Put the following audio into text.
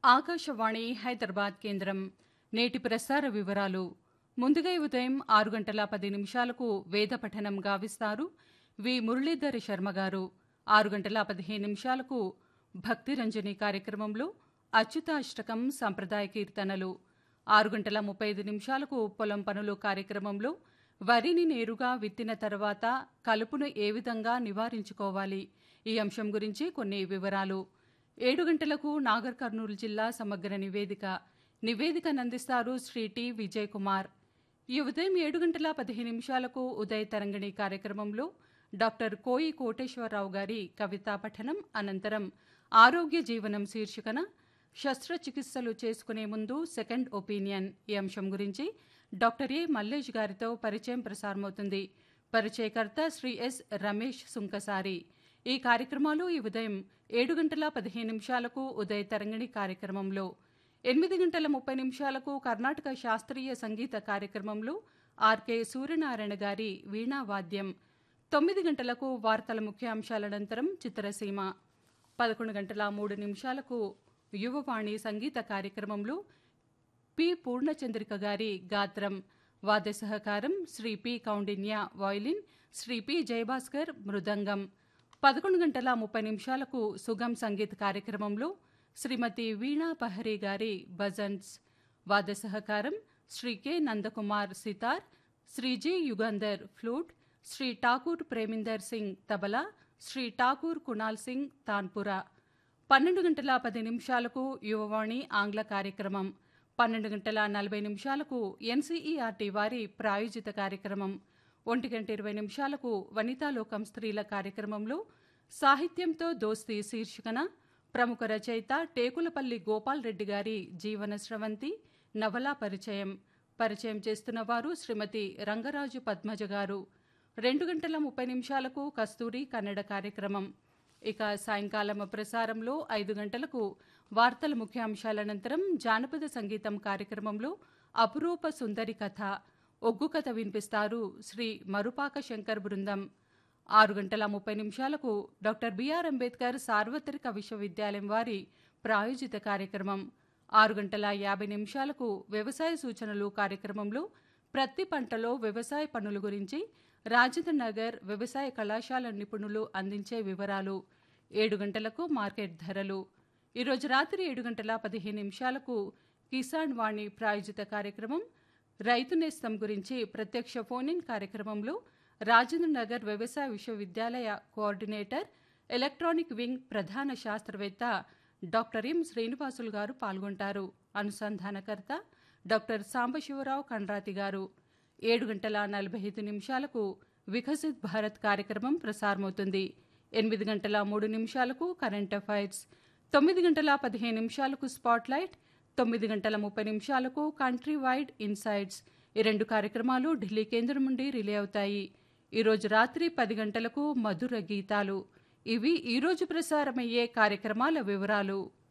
ఆకాశవాణి హైదరాబాద్ కేంద్రం నేటి ప్రసార వివరాలు ముందుగా ఈ ఉదయం ఆరు గంటల పది నిమిషాలకు వేద పఠనం గావిస్తారు వి మురళీధర్ శర్మ గారు ఆరు గంటల పదిహేను నిమిషాలకు భక్తి రంజని కార్యక్రమంలో అచ్యుతాష్టకం సంప్రదాయ కీర్తనలు ఆరు గంటల ముప్పై ఐదు నిమిషాలకు పొలం పనులు కార్యక్రమంలో వరిని నేరుగా విత్తిన తర్వాత కలుపును ఏ విధంగా నివారించుకోవాలి ఈ అంశం గురించి కొన్ని వివరాలు ఏడు గంటలకు నాగర్ కర్నూలు జిల్లా సమగ్ర నివేదిక నివేదికను అందిస్తారు శ్రీ టి విజయ్ కుమార్ ఈ ఉదయం ఏడు గంటల పదిహేను నిమిషాలకు ఉదయ తరంగిణి కార్యక్రమంలో డాక్టర్ కోయి కోటేశ్వరరావు గారి కవితా పఠనం అనంతరం ఆరోగ్య జీవనం శీర్షికన శస్త్రచికిత్సలు చేసుకునే ముందు సెకండ్ ఒపీనియన్ ఈ అంశం గురించి డాక్టర్ ఏ మల్లేష్ గారితో పరిచయం ప్రసారమవుతుంది పరిచయకర్త శ్రీ ఎస్ రమేష్ సుంకసారి ఈ కార్యక్రమాలు ఈ ఉదయం ఏడు గంటల పదిహేను నిమిషాలకు ఉదయ తరంగిణి కార్యక్రమంలో ఎనిమిది గంటల ముప్పై నిమిషాలకు కర్ణాటక శాస్త్రీయ సంగీత కార్యక్రమంలో ఆర్కే సూర్యనారాయణ గారి వీణా వాద్యం తొమ్మిది గంటలకు వార్తల ముఖ్యాంశాల అనంతరం చిత్రసీమ పదకొండు గంటల మూడు నిమిషాలకు యువవాణి సంగీత కార్యక్రమంలో పి పూర్ణచంద్రిక గారి గాత్రం వాద్య సహకారం Shri P Kaundinya violin Shri P Jayabhaskar mridangam పదకొండు గంటల ముప్పై నిమిషాలకు సుగం సంగీత్ కార్యక్రమంలో శ్రీమతి వీణా పహరి గారి భజన్స్ వాద్య సహకారం Shri K Nandakumar sitar Shri G Yugandhar flute Shri Thakur Preminder Singh tabla Shri Thakur Kunal Singh tanpura పన్నెండు గంటల పది నిమిషాలకు యువవాణి ఆంగ్ల కార్యక్రమం పన్నెండు గంటల నలభై నిమిషాలకు ఎన్సీఈఆర్టీ వారి ప్రాయోజిత కార్యక్రమం ఒంటి గంట ఇరవై నిమిషాలకు వనితాలోకం స్త్రీల కార్యక్రమంలో సాహిత్యంతో దోస్తీ శీర్షికన ప్రముఖ రచయిత టేకులపల్లి గోపాల్ రెడ్డి గారి జీవన స్రవంతి నవలా పరిచయం పరిచయం చేస్తున్న వారు శ్రీమతి రంగరాజు పద్మజ గారు రెండు గంటల ముప్పై నిమిషాలకు కస్తూరి కన్నడ కార్యక్రమం ఇక సాయంకాలం ప్రసారంలో ఐదు గంటలకు వార్తల ముఖ్యాంశాల అనంతరం జానపద సంగీతం కార్యక్రమంలో అపురూప సుందరి కథ ఒగ్గు కథ వినిపిస్తారు శ్రీ మరుపాక శంకర్ బృందం ఆరు గంటల ముప్పై నిమిషాలకు డాక్టర్ బిఆర్ అంబేద్కర్ సార్వత్రిక విశ్వవిద్యాలయం వారి ప్రాయోజిత కార్యక్రమం ఆరు గంటల యాభై నిమిషాలకు వ్యవసాయ సూచనలు కార్యక్రమంలో ప్రతి పంటలో వ్యవసాయ పనుల గురించి రాజేంద్ర నగర్ వ్యవసాయ కళాశాల నిపుణులు అందించే వివరాలు ఏడు గంటలకు మార్కెట్ ధరలు ఈరోజు రాత్రి ఏడు గంటల పదిహేను నిమిషాలకు కిసాన్ వాణి ప్రాయోజిత కార్యక్రమం రైతు నేస్తం గురించి ప్రత్యక్ష ఫోన్ ఇన్ కార్యక్రమంలో రాజేంద్ర నగర్ వ్యవసాయ విశ్వవిద్యాలయ కోఆర్డినేటర్ ఎలక్ట్రానిక్ వింగ్ ప్రధాన శాస్త్రవేత్త డాక్టర్ ఎం శ్రీనివాసులు గారు పాల్గొంటారు అనుసంధానకర్త డాక్టర్ సాంబశివరావు కండ్రాతి గారు ఏడు గంటల నలభై ఐదు నిమిషాలకు వికసిత్ భారత్ కార్యక్రమం ప్రసారమవుతుంది ఎనిమిది గంటల మూడు నిమిషాలకు కరెంట్ అఫైర్స్ తొమ్మిది గంటల పదిహేను నిమిషాలకు స్పాట్లైట్ తొమ్మిది గంటల ముప్పై నిమిషాలకు కంట్రీ వైడ్ ఇన్సైట్స్ ఈ రెండు కార్యక్రమాలు ఢిల్లీ కేంద్రం నుండి రిలే అవుతాయి ఈరోజు రాత్రి పది గంటలకు మధుర గీతాలు ఇవి ఈరోజు ప్రసారమయ్యే కార్యక్రమాల వివరాలు